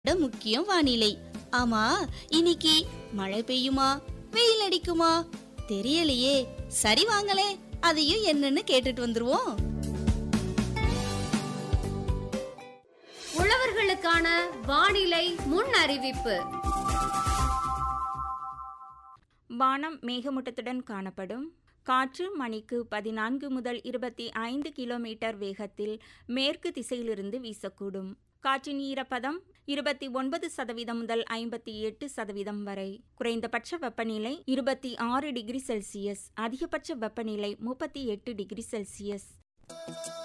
விட முக்கியம் வானிலை ஆமா இன்னைக்கு மழை பெய்யுமா வெயில் அடிக்குமா தெரியலையே சரி வாங்களே அதையும் என்னன்னு கேட்டுட்டு வந்துருவோம் உழவர்களுக்கான வானிலை முன் அறிவிப்பு வானம் மேகமூட்டத்துடன் காணப்படும் காற்று மணிக்கு பதினான்கு முதல் இருபத்தி ஐந்து கிலோமீட்டர் வேகத்தில் மேற்கு திசையிலிருந்து வீசக்கூடும் காற்றின் ஈரப்பதம் இருபத்தி ஒன்பது சதவீதம் முதல் ஐம்பத்தி எட்டு சதவீதம் வரை குறைந்தபட்ச வெப்பநிலை இருபத்தி ஆறு டிகிரி செல்சியஸ் அதிகபட்ச வெப்பநிலை முப்பத்தி எட்டு டிகிரி செல்சியஸ்